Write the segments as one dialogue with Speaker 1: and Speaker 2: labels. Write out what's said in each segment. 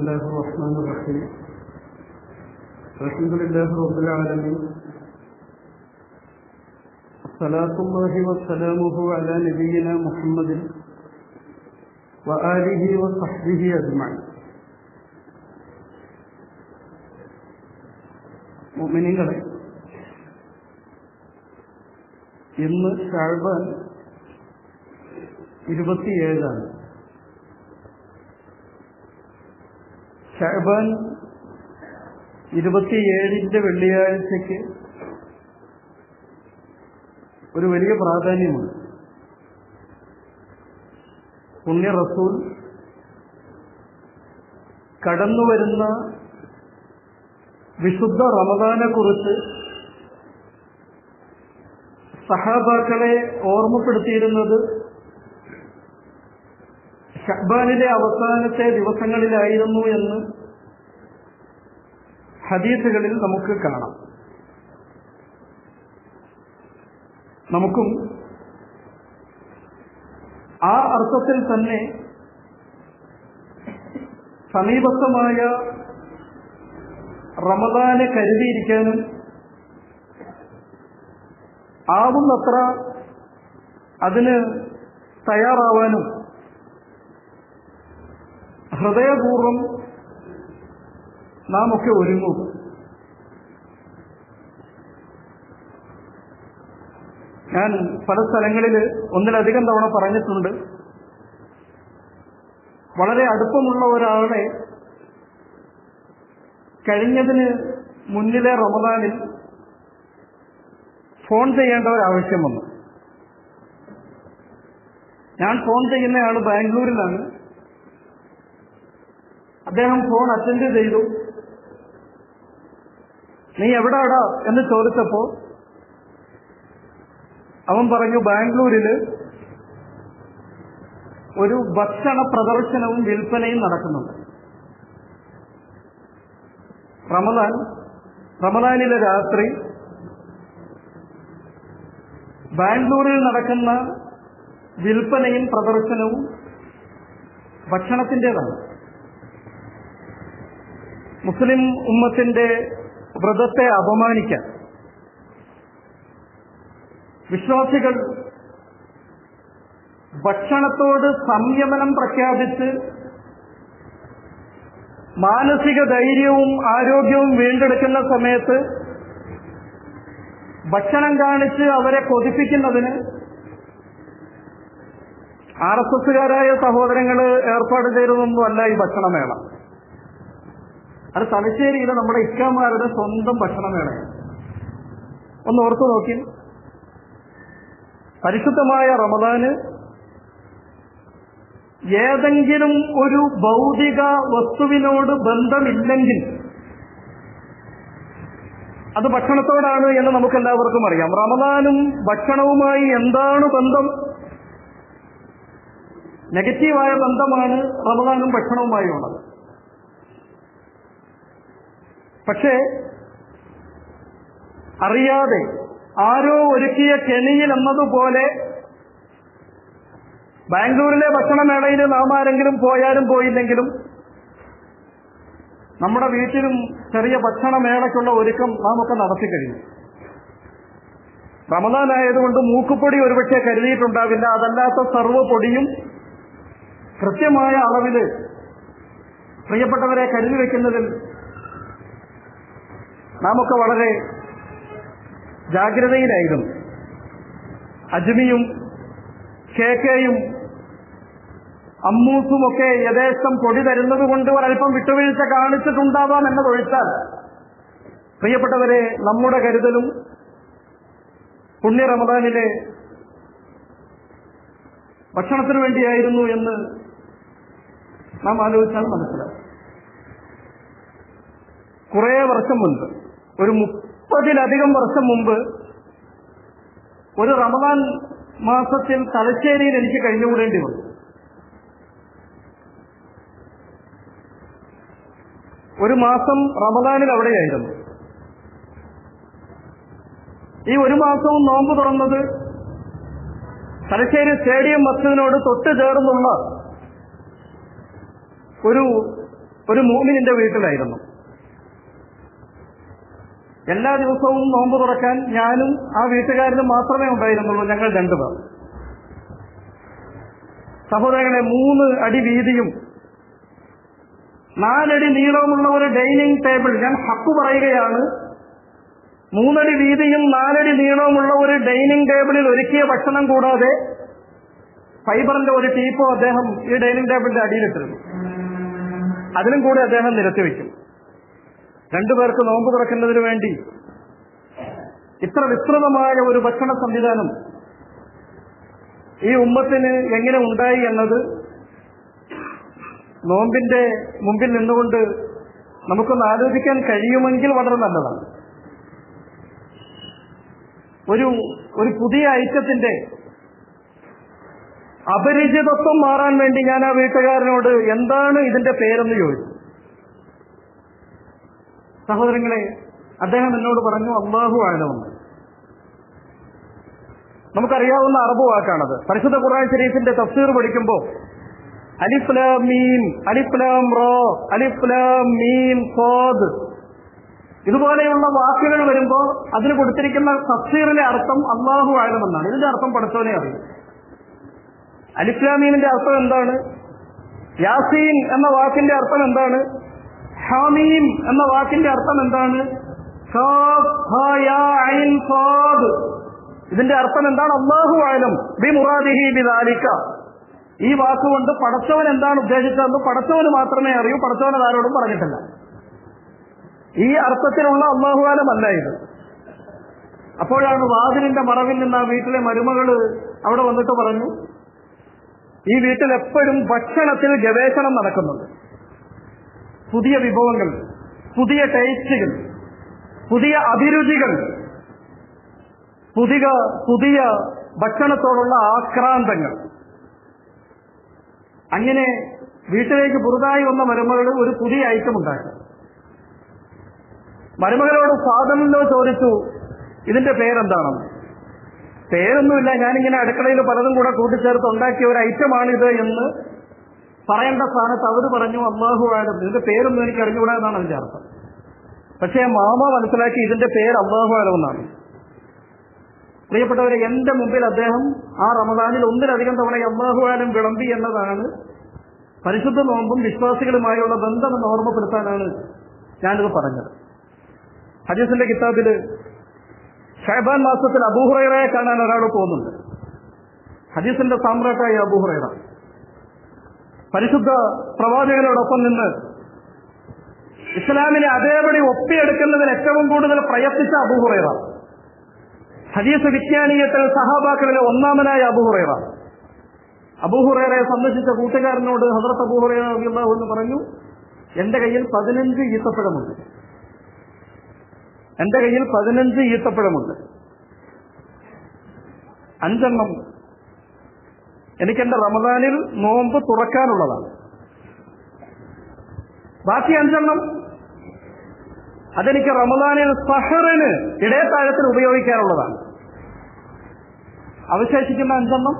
Speaker 1: الله الرحمن الرحيم الحمد لله رب العالمين صلاة الله وسلامه على نبينا محمد وآله وصحبه أجمعين മുഅ്മിനീങ്ങളെ ഇന്ന് ഷാഴ്ബാൻ ഇരുപത്തിയേഴാണ് ഷാഴ്ബാൻ ഇരുപത്തിയേഴിന്റെ വെള്ളിയാഴ്ചയ്ക്ക് ഒരു വലിയ പ്രാധാന്യമുണ്ട് പുണ്യ റസൂൽ കടന്നുവരുന്ന വിശുദ്ധ റമദാനെ കുറിച്ച് സഹാബാക്കളെ ഓർമ്മപ്പെടുത്തിയിരുന്നത് ഷഹ്ബാനിലെ അവസാനത്തെ ദിവസങ്ങളിലായിരുന്നു എന്ന് ഹദീസുകളിൽ നമുക്ക് കാണാം നമുക്കും ആ അർത്ഥത്തിൽ തന്നെ സമീപസ്ഥമായ റമദാനെ കരുതിയിരിക്കാനും ആവുന്നത്ര അതിന് തയ്യാറാവാനും ഹൃദയപൂർവം നാം ഒക്കെ ഒരുങ്ങും ഞാൻ പല സ്ഥലങ്ങളിൽ ഒന്നിലധികം തവണ പറഞ്ഞിട്ടുണ്ട് വളരെ അടുപ്പമുള്ള ഒരാളെ കഴിഞ്ഞതിന് മുന്നിലെ റമദാനിൽ ഫോൺ ചെയ്യേണ്ട ഒരാവശ്യം വന്നു ഞാൻ ഫോൺ ചെയ്യുന്നയാൾ ബാംഗ്ലൂരിലാണ് അദ്ദേഹം ഫോൺ അറ്റൻഡ് ചെയ്തു നീ എവിടാടാ എന്ന് ചോദിച്ചപ്പോ അവൻ പറഞ്ഞു ബാംഗ്ലൂരില് ഒരു ഭക്ഷണ പ്രദർശനവും വിൽപ്പനയും നടക്കുന്നുണ്ട് റമദാൻ റമദാനിലെ രാത്രി ബാംഗ്ലൂരിൽ നടക്കുന്ന വിൽപ്പനയും പ്രദർശനവും ഭക്ഷണത്തിൻ്റെതാണ് മുസ്ലിം ഉമ്മത്തിന്റെ വ്രതത്തെ അപമാനിക്കാൻ വിശ്വാസികൾ ഭക്ഷണത്തോട് സംയമനം പ്രഖ്യാപിച്ച് മാനസിക ധൈര്യവും ആരോഗ്യവും വീണ്ടെടുക്കുന്ന സമയത്ത് ഭക്ഷണം കാണിച്ച് അവരെ കൊതിപ്പിക്കുന്നതിന് ആർ എസ് എസുകാരായ സഹോദരങ്ങൾ ഏർപ്പാട് ചെയ്തതൊന്നുമല്ല ഈ ഭക്ഷണമേള അത് തലശ്ശേരിയിലെ നമ്മുടെ ഇക്കാമാരുടെ സ്വന്തം ഭക്ഷണമേളയാണ് ഒന്ന് ഓർത്തു നോക്കി പരിശുദ്ധമായ റമദാന് ഏതെങ്കിലും ഒരു ഭൗതിക വസ്തുവിനോട് ബന്ധമില്ലെങ്കിൽ അത് ഭക്ഷണത്തോടാണ് എന്ന് നമുക്ക് എല്ലാവർക്കും അറിയാം റമദാനും ഭക്ഷണവുമായി എന്താണ് ബന്ധം നെഗറ്റീവായ ബന്ധമാണ് റമദാനും ഭക്ഷണവുമായി ഉള്ളത് പക്ഷേ അറിയാതെ ആരോ ഒരുക്കിയ കെണിയിൽ എന്നതുപോലെ ബാംഗ്ലൂരിലെ ഭക്ഷണമേളയിൽ നാം ആരെങ്കിലും പോയാലും പോയില്ലെങ്കിലും നമ്മുടെ വീട്ടിലും ചെറിയ ഭക്ഷണമേളയ്ക്കുള്ള ഒരുക്കം നാം ഒക്കെ നടത്തി കഴിഞ്ഞു റമദാനായതുകൊണ്ട് മൂക്കുപൊടി ഒരുപക്ഷെ കരുതിയിട്ടുണ്ടാവില്ല അതല്ലാത്ത സർവ്വ പൊടിയും കൃത്യമായ അളവില് പ്രിയപ്പെട്ടവരെ കരുതി വെക്കുന്നതിൽ നാമൊക്കെ വളരെ ജാഗ്രതയിലായിരുന്നു അജ്മിയും കേക്കയും അമ്മൂസുമൊക്കെ യഥേഷ്ടം പൊടി തരുന്നത് കൊണ്ട് ഒരല്പം വിട്ടുവീഴ്ച കാണിച്ചിട്ടുണ്ടാവാം എന്നതൊഴിച്ചാൽ പ്രിയപ്പെട്ടവരെ നമ്മുടെ കരുതലും പുണ്യ റമദാനിലെ ഭക്ഷണത്തിന് വേണ്ടിയായിരുന്നു എന്ന് നാം ആലോചിച്ചാൽ മനസ്സിലാവും കുറേ വർഷം മുൻപ് ഒരു മുപ്പതിലധികം വർഷം മുമ്പ് ഒരു റമദാൻ മാസത്തിൽ തലശ്ശേരിയിൽ എനിക്ക് കഴിഞ്ഞുകൂടേണ്ടി വന്നു ഒരു മാസം റമദാനിൽ അവിടെയായിരുന്നു ഈ ഒരു മാസവും നോമ്പ് തുറന്നത് തലശ്ശേരി സ്റ്റേഡിയം മസ്ജിദിനോട് തൊട്ട് ചേർന്നുള്ള ഒരു ഒരു മൂമിനിന്റെ വീട്ടിലായിരുന്നു എല്ലാ ദിവസവും നോമ്പ് തുറക്കാൻ ഞാനും ആ വീട്ടുകാരനും മാത്രമേ ഉണ്ടായിരുന്നുള്ളൂ ഞങ്ങൾ രണ്ടുപേർ സഹോദരങ്ങളെ മൂന്ന് അടി വീതിയും നാലടി നീളമുള്ള ഒരു ഡൈനിങ് ടേബിൾ ഞാൻ ഹക്കു പറയുകയാണ് മൂന്നടി വീതിയും നാലടി നീളവുമുള്ള ഒരു ഡൈനിങ് ടേബിളിൽ ഒരുക്കിയ ഭക്ഷണം കൂടാതെ ഫൈബറിന്റെ ഒരു ടീപ്പോ അദ്ദേഹം ഈ ഡൈനിങ് ടേബിളിന്റെ അടിയിലിട്ടിരുന്നു അതിനും കൂടി അദ്ദേഹം നിരത്തി വയ്ക്കും രണ്ടുപേർക്ക് നോമ്പ് തുറക്കുന്നതിന് വേണ്ടി ഇത്ര വിസ്തൃതമായ ഒരു ഭക്ഷണ സംവിധാനം ഈ ഉമ്മത്തിന് എങ്ങനെ ഉണ്ടായി എന്നത് നോമ്പിന്റെ മുമ്പിൽ നിന്നുകൊണ്ട് നമുക്കൊന്ന് ആലോചിക്കാൻ കഴിയുമെങ്കിൽ വളരെ നല്ലതാണ് ഒരു ഒരു പുതിയ ഐറ്റത്തിന്റെ അപരിചിതത്വം മാറാൻ വേണ്ടി ഞാൻ ആ വീട്ടുകാരനോട് എന്താണ് ഇതിന്റെ പേരെന്ന് ചോദിച്ചു സഹോദരങ്ങളെ അദ്ദേഹം എന്നോട് പറഞ്ഞു അള്ളാഹു ആഴമെന്ന് നമുക്കറിയാവുന്ന അറബ് വാക്കാണത് പരിശുദ്ധ ഖുർആൻ ഷരീഫിന്റെ തഫ്സീർ പഠിക്കുമ്പോൾ അലിഫ്ലാം മീം അലിഫ്ലാം റോ അലിഫ്ലാം മീം സോദ് ഇതുപോലെയുള്ള വാക്കുകൾ വരുമ്പോൾ അതിന് കൊടുത്തിരിക്കുന്ന തഫ്സീറിന്റെ അർത്ഥം അള്ളാഹു ആഴമെന്നാണ് ഇതിന്റെ അർത്ഥം പഠിച്ചവനെ അറിയും അലിഫ്ലാമീമിന്റെ അർത്ഥം എന്താണ് യാസീൻ എന്ന വാക്കിന്റെ അർത്ഥം എന്താണ് ഹാമീം എന്ന വാക്കിന്റെ അർത്ഥം എന്താണ് ഖാഫ്, ഹാ, യാ, ഐൻ, സാദ്. ഇതിന്റെ അർത്ഥം എന്താണ് അള്ളാഹു ആലം ബി മുറാദിഹി ബി ദാലിക ഈ വാക്കുകൊണ്ട് പടച്ചവൻ എന്താണ് ഉദ്ദേശിച്ചതെന്ന് പടച്ചവന് മാത്രമേ അറിയൂ പടച്ചവൻ അത് ആരോടും പറഞ്ഞിട്ടില്ല ഈ അർത്ഥത്തിലുള്ള അള്ളാഹു ആലം അല്ല ഇത് അപ്പോഴാണ് വാതിലിന്റെ മറവിൽ നിന്ന് ആ വീട്ടിലെ മരുമകള് അവിടെ വന്നിട്ട് പറഞ്ഞു ഈ വീട്ടിൽ എപ്പോഴും ഭക്ഷണത്തിൽ ഗവേഷണം നടക്കുന്നുണ്ട് പുതിയ വിഭവങ്ങൾ പുതിയ ടേസ്റ്റുകൾ പുതിയ അഭിരുചികൾ പുതിയ പുതിയ ഭക്ഷണത്തോടുള്ള ആക്രാന്തങ്ങൾ അങ്ങനെ വീട്ടിലേക്ക് പുതുതായി വന്ന മരുമകൾ ഒരു പുതിയ ഐറ്റം ഉണ്ടാക്കി മരുമകളോട് ഫാദറിലോ ചോദിച്ചു ഇതിന്റെ പേരെന്താണെന്ന് പേരൊന്നുമില്ല ഞാനിങ്ങനെ അടുക്കളയിൽ പലതും കൂടെ കൂട്ടിച്ചേർത്ത് ഉണ്ടാക്കിയ ഒരു ഐറ്റമാണിത് എന്ന് പറയേണ്ട സ്ഥാനത്ത് അവർ പറഞ്ഞു അള്ളാഹു ആലം ഇതിന്റെ പേരൊന്നും എനിക്ക് അറിഞ്ഞുകൂടാ എന്നാണ് അതിന്റെ അർത്ഥം പക്ഷേ മാമ മനസ്സിലാക്കി ഇതിന്റെ പേര് അള്ളാഹു ആലം എന്നാണ് പ്രിയപ്പെട്ടവരെ എന്റെ മുമ്പിൽ അദ്ദേഹം ആ റമദാനിൽ ഒന്നിലധികം തവണ അള്ളാഹു ആലം വിളമ്പി എന്നതാണ് പരിശുദ്ധ നോമ്പും വിശ്വാസികളുമായുള്ള ബന്ധമെന്ന് ഓർമ്മപ്പെടുത്താനാണ് ഞാനിത് പറഞ്ഞത് ഹദീസിന്റെ കിതാബില് ഷഹബാൻ മാസത്തിൽ അബൂഹുറയെ കാണാൻ ഒരാൾ പോകുന്നുണ്ട് ഹദീസിന്റെ സാമ്രാട്ടായ അബൂഹുറ പരിശുദ്ധ പ്രവാചകനോടൊപ്പം നിന്ന് ഇസ്ലാമിനെ അതേപടി ഒപ്പിയെടുക്കുന്നതിന് ഏറ്റവും കൂടുതൽ പ്രയത്നിച്ച അബൂഹുറ ഹദീസ് വിജ്ഞാനീയത്തിൽ സഹാബാക്കളിലെ ഒന്നാമനായ അബൂഹുറ അബൂഹുറയെ സന്ദർശിച്ച കൂട്ടുകാരനോട് ഹസരത്ത് അബൂഹുറ എന്ന് പറഞ്ഞു എന്റെ കയ്യിൽ പതിനഞ്ച് ഈത്തപ്പഴമുണ്ട് എന്റെ കയ്യിൽ പതിനഞ്ച് ഈത്തപ്പഴമുണ്ട് അഞ്ചെണ്ണം എനിക്കെന്റെ റമദാനിൽ നോമ്പ് തുറക്കാനുള്ളതാണ് ബാക്കി അഞ്ചെണ്ണം അതെനിക്ക് റമദാനിൽ സഹറിന് ഇടയത്താഴത്തിന് ഉപയോഗിക്കാനുള്ളതാണ് അവശേഷിക്കുന്ന അഞ്ചെണ്ണം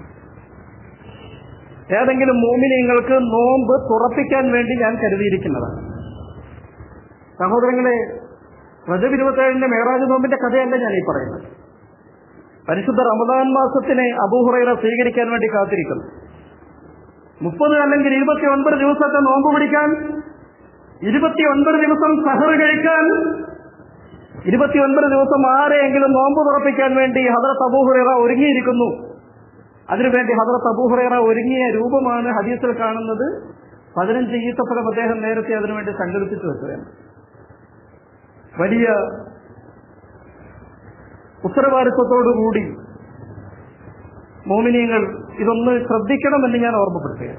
Speaker 1: ഏതെങ്കിലും മോമിനിയങ്ങൾക്ക് നോമ്പ് തുറപ്പിക്കാൻ വേണ്ടി ഞാൻ കരുതിയിരിക്കുന്നതാണ് സഹോദരങ്ങളെ റജബ് ഇരുപത്തേഴിന്റെ മേറാജ് നോമ്പിന്റെ കഥയല്ല ഞാൻ ഈ പറയുന്നത് പരിശുദ്ധ റമദാൻ മാസത്തിനെ അബൂഹുറൈറ സ്വീകരിക്കാൻ വേണ്ടി കാത്തിരിക്കുന്നു മുപ്പത് അല്ലെങ്കിൽ ഇരുപത്തി ഒൻപത് ദിവസത്തെ നോമ്പ് പിടിക്കാൻ ഇരുപത്തി ഒൻപത് ദിവസം സഹർ കഴിക്കാൻ ഇരുപത്തി ഒൻപത് ദിവസം ആരെയെങ്കിലും നോമ്പ് തുറപ്പിക്കാൻ വേണ്ടി ഹദറത്ത് അബൂഹുറൈറ ഒരുങ്ങിയിരിക്കുന്നു അതിനുവേണ്ടി ഹദറത്ത് അബൂഹുറൈറ ഒരുങ്ങിയ രൂപമാണ് ഹദീസിൽ കാണുന്നത് പതിനഞ്ച് ഈത്തപ്പഴം അദ്ദേഹം നേരത്തെ അതിനുവേണ്ടി സംഘടിപ്പിച്ചു വെക്കുകയാണ് വലിയ ഉത്തരവാദിത്വത്തോടുകൂടി മോമിനിയങ്ങൾ ഇതൊന്ന് ശ്രദ്ധിക്കണമെന്ന് ഞാൻ ഓർമ്മപ്പെടുത്തുക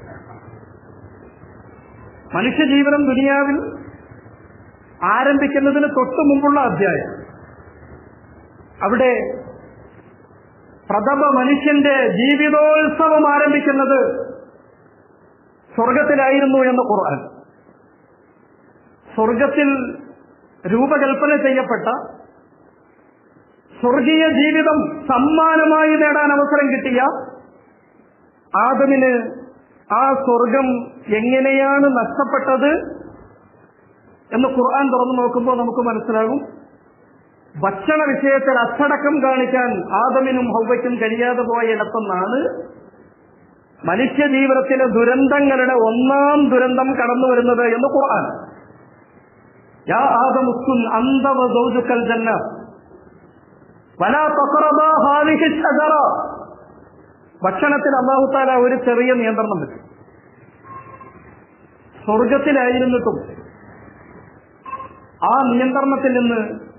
Speaker 1: മനുഷ്യജീവനം ദുനിയാവിൽ ആരംഭിക്കുന്നതിന് തൊട്ടു മുമ്പുള്ള അധ്യായം അവിടെ പ്രഥമ മനുഷ്യന്റെ ജീവിതോത്സവം ആരംഭിക്കുന്നത് സ്വർഗത്തിലായിരുന്നു എന്ന് ഖുർആൻ സ്വർഗത്തിൽ രൂപകൽപ്പന ചെയ്യപ്പെട്ട സ്വർഗീയ ജീവിതം സമ്മാനമായി നേടാൻ അവസരം കിട്ടിയ ആദമിന് ആ സ്വർഗം എങ്ങനെയാണ് നഷ്ടപ്പെട്ടത് എന്ന് ഖുർആൻ തുറന്നു നോക്കുമ്പോൾ നമുക്ക് മനസ്സിലാകും ഭക്ഷണ വിഷയത്തിൽ അച്ചടക്കം കാണിക്കാൻ ആദമിനും ഹൗവയ്ക്കും കഴിയാതെ പോയ ഇടത്തുനിന്നാണ് മനുഷ്യ ജീവിതത്തിലെ ദുരന്തങ്ങളുടെ ഒന്നാം ദുരന്തം കടന്നു വരുന്നത് എന്ന് ഖുർആൻ യാ ആദമുസ്കുൻ അന്തവ ദൗജുക്കൽ ജന്ന വലാ തഖറബാ ഹാദിഹി ഷജറ ഭക്ഷണത്തിൽ അള്ളാഹു താല ഒരു ചെറിയ നിയന്ത്രണം വെച്ചു സ്വർഗത്തിലായിരുന്നിട്ടും ആ നിയന്ത്രണത്തിൽ നിന്ന്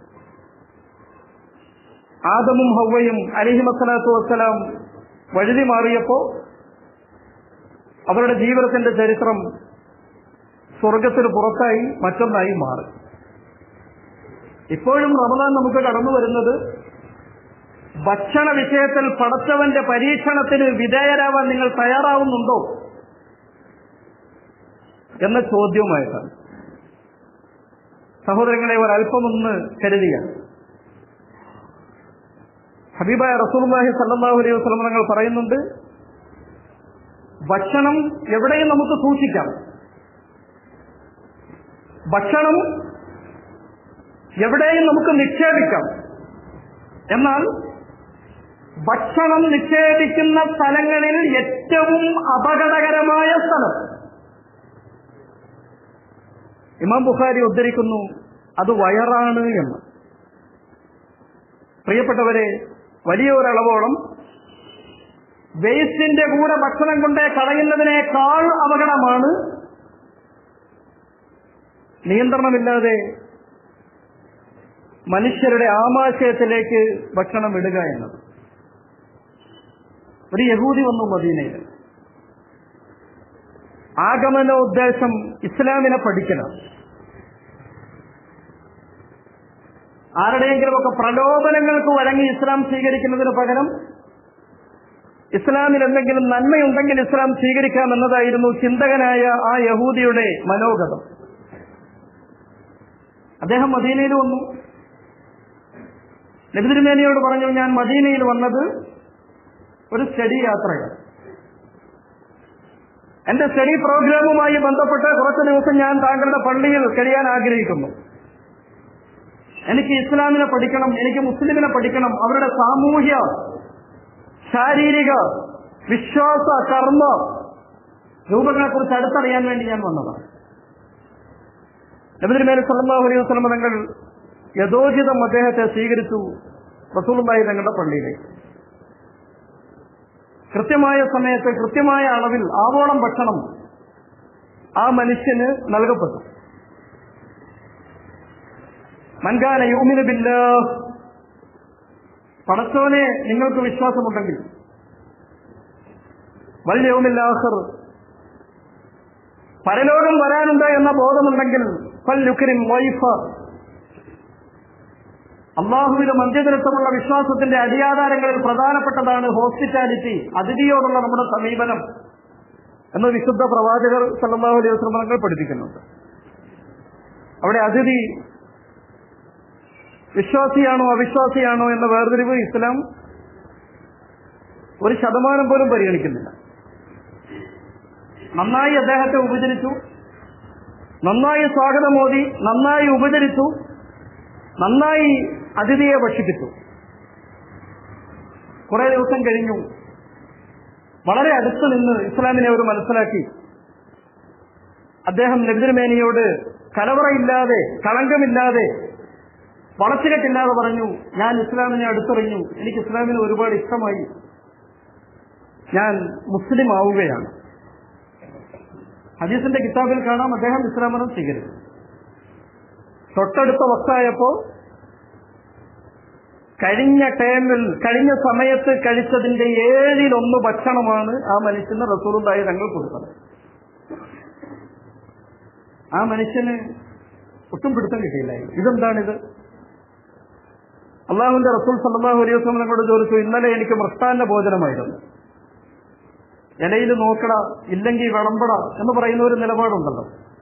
Speaker 1: ആദമും ഹവ്വയും അലിഹിമസ്സലാത്തു വസ്സലാം വഴുതി മാറിയപ്പോ അവരുടെ ജീവിതത്തിന്റെ ചരിത്രം സ്വർഗത്തിന് പുറത്തായി മറ്റൊന്നായി മാറി ഇപ്പോഴും റമദാൻ നമുക്ക് കടന്നു വരുന്നത് ഭക്ഷണ വിഷയത്തിൽ പടച്ചവന്റെ പരീക്ഷണത്തിന് വിധേയരാവാൻ നിങ്ങൾ തയ്യാറാവുന്നുണ്ടോ എന്ന ചോദ്യവുമായിട്ടാണ് സഹോദരങ്ങളെ ഒരല്പമൊന്ന് കരുതിയ ഹബീബായ റസൂലുള്ളാഹി സല്ലല്ലാഹു അലൈഹി വസല്ലം തങ്ങൾ പറയുന്നുണ്ട് ഭക്ഷണം എവിടെയും നമുക്ക് സൂക്ഷിക്കാം ഭക്ഷണം എവിടെയും നമുക്ക് നിക്ഷേപിക്കാം എന്നാൽ ഭക്ഷണം നിക്ഷേപിക്കുന്ന സ്ഥലങ്ങളിൽ ഏറ്റവും അപകടകരമായ സ്ഥലം ഇമാം ബുഖാരി ഉദ്ധരിക്കുന്നു അത് വയറാണ് എന്ന് പ്രിയപ്പെട്ടവരെ വലിയ ഒരളവോളം വേസ്റ്റിന്റെ കൂടെ ഭക്ഷണം കൊണ്ട് കളയുന്നതിനേക്കാൾ അപകടമാണ് നിയന്ത്രണമില്ലാതെ മനുഷ്യരുടെ ആമാശയത്തിലേക്ക് ഭക്ഷണം ഇടുക എന്നത് ഒരു യഹൂദി വന്നു മദീനയിൽ ആഗമന ഉദ്ദേശം ഇസ്ലാമിനെ പഠിക്കണം ആരുടെയെങ്കിലുമൊക്കെ പ്രലോഭനങ്ങൾക്ക് വഴങ്ങി ഇസ്ലാം സ്വീകരിക്കുന്നതിന് പകരം ഇസ്ലാമിൽ എന്തെങ്കിലും നന്മയുണ്ടെങ്കിൽ ഇസ്ലാം സ്വീകരിക്കാം എന്നതായിരുന്നു ചിന്തകനായ ആ യഹൂദിയുടെ മനോഗതം അദ്ദേഹം മദീനയിൽ വന്നു നബിതിരുമേനിയോട് പറഞ്ഞു ഞാൻ മദീനയിൽ വന്നത് ഒരു സ്റ്റഡി യാത്രയാണ് എന്റെ സ്റ്റഡി പ്രോഗ്രാമുമായി ബന്ധപ്പെട്ട് കുറച്ച് ദിവസം ഞാൻ താങ്കളുടെ പള്ളിയിൽ കഴിയാൻ ആഗ്രഹിക്കുന്നു എനിക്ക് ഇസ്ലാമിനെ പഠിക്കണം എനിക്ക് മുസ്ലിമിനെ പഠിക്കണം അവരുടെ സാമൂഹ്യ ശാരീരിക വിശ്വാസ കർമ്മ രൂപങ്ങളെക്കുറിച്ച് അടുത്തറിയാൻ വേണ്ടി ഞാൻ വന്നതാണ് നബിതിരുമേൽ സല്ലാഹു അലൈഹി വസ്ലമ തങ്ങൾ യഥോചിതം അദ്ദേഹത്തെ സ്വീകരിച്ചു റസൂലുള്ളാഹി തങ്ങളുടെ പള്ളിയിലേക്ക് കൃത്യമായ സമയത്ത് കൃത്യമായ അളവിൽ ആവോളം ഭക്ഷണം ആ മനുഷ്യന് നൽകപ്പെട്ടു മൻകാന യൂമിന് ബില്ല പടച്ചോനെ നിങ്ങൾക്ക് വിശ്വാസമുണ്ടെങ്കിൽ വലിയ യൗമില്ലാഹർ പരലോകം വരാനുണ്ട് എന്ന ബോധമുണ്ടെങ്കിൽ ഫൽ ലുക്കരിം വൈഫ അള്ളാഹുവിന്റെ മന്ത്യദിനത്വമുള്ള വിശ്വാസത്തിന്റെ അടിയാധാരങ്ങളിൽ പ്രധാനപ്പെട്ടതാണ് ഹോസ്പിറ്റാലിറ്റി അതിഥിയോടുള്ള നമ്മുടെ സമീപനം എന്ന് വിശുദ്ധ പ്രവാചകർ സല്ലാഹു അലൈഹി വസ്ലമങ്ങൾ പഠിപ്പിക്കുന്നുണ്ട് അവിടെ അതിഥി വിശ്വാസിയാണോ അവിശ്വാസിയാണോ എന്ന വേർതിരിവ് ഇസ്ലാം ഒരു ശതമാനം പോലും പരിഗണിക്കുന്നില്ല നന്നായി അദ്ദേഹത്തെ ഉപചരിച്ചു നന്നായി സ്വാഗതമോദി നന്നായി ഉപചരിച്ചു നന്നായി അതിഥിയെ ഭക്ഷിപ്പിച്ചു കുറെ ദിവസം കഴിഞ്ഞു വളരെ അടുത്ത് നിന്ന് ഇസ്ലാമിനെ അവർ മനസ്സിലാക്കി അദ്ദേഹം നബിതിരുമേനിയോട് കലവറയില്ലാതെ കളങ്കമില്ലാതെ വളച്ചുകെട്ടില്ലാതെ പറഞ്ഞു ഞാൻ ഇസ്ലാമിനെ അടുത്തറിഞ്ഞു എനിക്ക് ഇസ്ലാമിനെ ഒരുപാട് ഇഷ്ടമായി ഞാൻ മുസ്ലിം ആവുകയാണ് ഹദീസിന്റെ കിതാബിൽ കാണാം അദ്ദേഹം ഇസ്ലാമനം സ്വീകരിച്ചു തൊട്ടടുത്ത വക്തായപ്പോ കഴിഞ്ഞ ടൈമിൽ കഴിഞ്ഞ സമയത്ത് കഴിച്ചതിന്റെ ഏഴിലൊന്ന് ഭക്ഷണമാണ് ആ മനുഷ്യന് റസൂറുണ്ടായി തങ്ങൾ കൊടുത്തത് ആ മനുഷ്യന് ഒട്ടും പിടുത്തം കിട്ടിയില്ലായിരുന്നു ഇതെന്താണിത് അള്ളാഹുവിന്റെ റസൂൽ സല്ലാഹു അലൈഹി വസ്ലം ഞങ്ങളോട് ചോദിച്ചു ഇന്നലെ എനിക്ക് മൃഷ്ടാന്ന ഭോജനമായിരുന്നു ഇലയിൽ നോക്കട ഇല്ലെങ്കിൽ വിളമ്പട എന്ന് പറയുന്ന ഒരു നിലപാടുണ്ടല്ലോ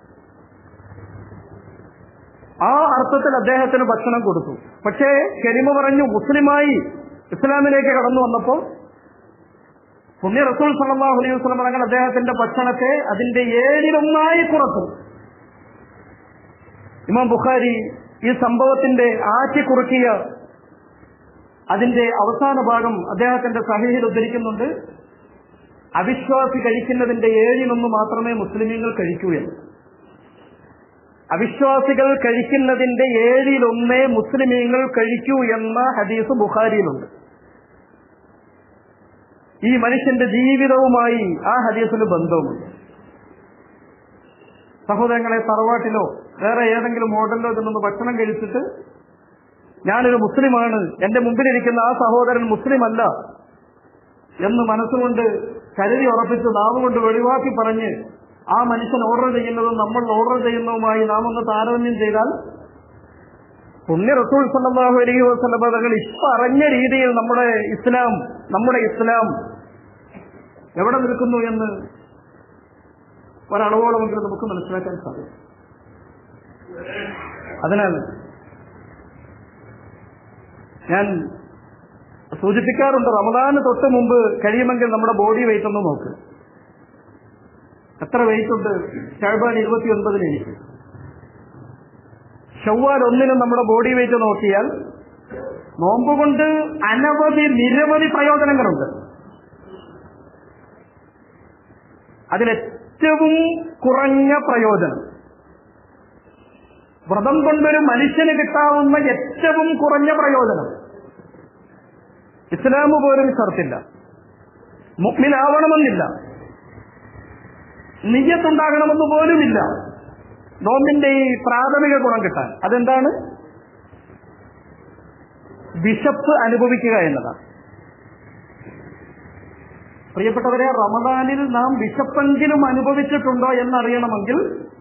Speaker 1: ആ അർത്ഥത്തിൽ അദ്ദേഹത്തിന് ഭക്ഷണം കൊടുത്തു പക്ഷേ കെരിമ പറഞ്ഞു മുസ്ലിമായി ഇസ്ലാമിലേക്ക് കടന്നു വന്നപ്പോൾ പുണ്യ റസൂൽ സല്ലാഹു അലൈഹി വസ്ലം തങ്ങൾ അദ്ദേഹത്തിന്റെ ഭക്ഷണത്തെ അതിന്റെ ഏഴിലൊന്നായി കുറച്ചു ഇമാം ബുഖാരി ഈ സംഭവത്തിന്റെ ആറ്റിക്കുറുക്കിയ അതിന്റെ അവസാന ഭാഗം അദ്ദേഹത്തിന്റെ സഹീഹിൽ ഉദ്ധരിക്കുന്നുണ്ട് അവിശ്വാസി കഴിക്കുന്നതിന്റെ ഏഴിനൊന്ന് മാത്രമേ മുസ്ലിമീങ്ങൾ കഴിക്കൂ എന്ന് അവിശ്വാസികൾ കഴിക്കുന്നതിന്റെ ഏഴിലൊന്നേ മുസ്ലിമീങ്ങൾ കഴിക്കൂ എന്ന ഹദീസ് ബുഖാരിയിലുണ്ട് ഈ മനുഷ്യന്റെ ജീവിതവുമായി ആ ഹദീസിന് ബന്ധവുമുണ്ട് സഹോദരങ്ങളെ തറവാട്ടിലോ വേറെ ഏതെങ്കിലും ഹോട്ടലിലോ ചെന്നൊന്ന് ഭക്ഷണം കഴിച്ചിട്ട് ഞാനൊരു മുസ്ലിമാണ് എന്റെ മുമ്പിലിരിക്കുന്ന ആ സഹോദരൻ മുസ്ലിം അല്ല എന്ന് മനസ്സുകൊണ്ട് കരുതി ഉറപ്പിച്ച് നാവ് കൊണ്ട് വെളിവാക്കി പറഞ്ഞ് ആ മനുഷ്യൻ ഓർഡർ ചെയ്യുന്നതും നമ്മൾ ഓർഡർ ചെയ്യുന്നതുമായി നാം ഒന്ന് താരതമ്യം ചെയ്താൽ പുണ്യ റസൂൽ സല്ലല്ലാഹു അലൈഹി വസല്ലം തങ്ങൾ ഇപ്പറഞ്ഞ രീതിയിൽ നമ്മുടെ ഇസ്ലാം നമ്മുടെ ഇസ്ലാം എവിടെ നിൽക്കുന്നു എന്ന് ഒരളവോളമെങ്കിലും നമുക്ക് മനസ്സിലാക്കാൻ സാധിക്കും അതിനാൽ ഞാൻ സൂചിപ്പിക്കാറുണ്ട് റമദാന് തൊട്ട് മുമ്പ് കഴിയുമെങ്കിൽ നമ്മുടെ ബോഡി വെയിറ്റ് ഒന്ന് നോക്ക് എത്ര വെയിറ്റ് ഉണ്ട് ഷാബാൻ ഇരുപത്തിയൊൻപതിന് എനിക്ക് ഷവ്വാൽ ഒന്നിനും നമ്മുടെ ബോഡി വെയിറ്റ് നോക്കിയാൽ നോമ്പ് കൊണ്ട് അനവധി നിരവധി പ്രയോജനങ്ങളുണ്ട് അതിലേറ്റവും കുറഞ്ഞ പ്രയോജനം വ്രതം കൊണ്ടൊരു മനുഷ്യന് കിട്ടാവുന്ന ഏറ്റവും കുറഞ്ഞ പ്രയോജനം ഇസ്ലാം പോലും ഷർത്തില്ല മുക്മിനാവണമെന്നില്ല നിയ്യത്തുണ്ടാകണമെന്ന് പോലുമില്ല നോമ്പിന്റെ ഈ പ്രാഥമിക ഗുണം കിട്ടാൻ അതെന്താണ് വിശപ്പ് അനുഭവിക്കുക എന്നതാണ് പ്രിയപ്പെട്ടവരെ റമദാനിൽ നാം വിശപ്പെങ്കിലും അനുഭവിച്ചിട്ടുണ്ടോ എന്നറിയണമെങ്കിൽ